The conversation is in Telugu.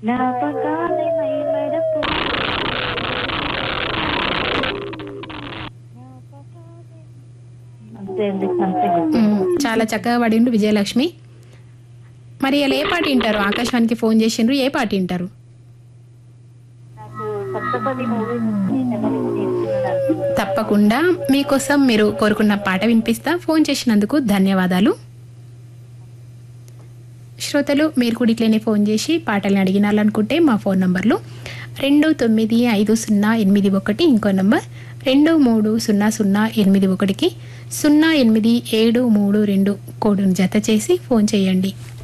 జ్ఞాపకాలే మై మరపు అంతే అండి అంతే గుర్తు. మ్మ్. చాలా చక్కగా పడిండు విజయలక్ష్మి మరి ఇలా ఏ పాట వింటారు ఆకాశవాణికి ఫోన్ చేసిండ్రు ఏ పాట వింటారు నాకు సప్తపది మూవీ నుంచి నెమలి తీసుకున్నాను తప్పకుండా మీకోసం మీరు కోరుకున్న పాట వినిపిస్తా ఫోన్ చేసినందుకు ధన్యవాదాలు శ్రోతలు మీరు కూడా ఇట్లనే ఫోన్ చేసి పాటల్ని అడిగినాలనుకుంటే మా ఫోన్ నంబర్లు రెండు తొమ్మిది ఐదు సున్నా ఎనిమిది ఒకటి ఇంకో నంబర్ రెండు మూడు సున్నా సున్నా ఎనిమిది ఒకటికి సున్నా ఎనిమిది ఏడు మూడు రెండు కోడును జత చేసి ఫోన్ చేయండి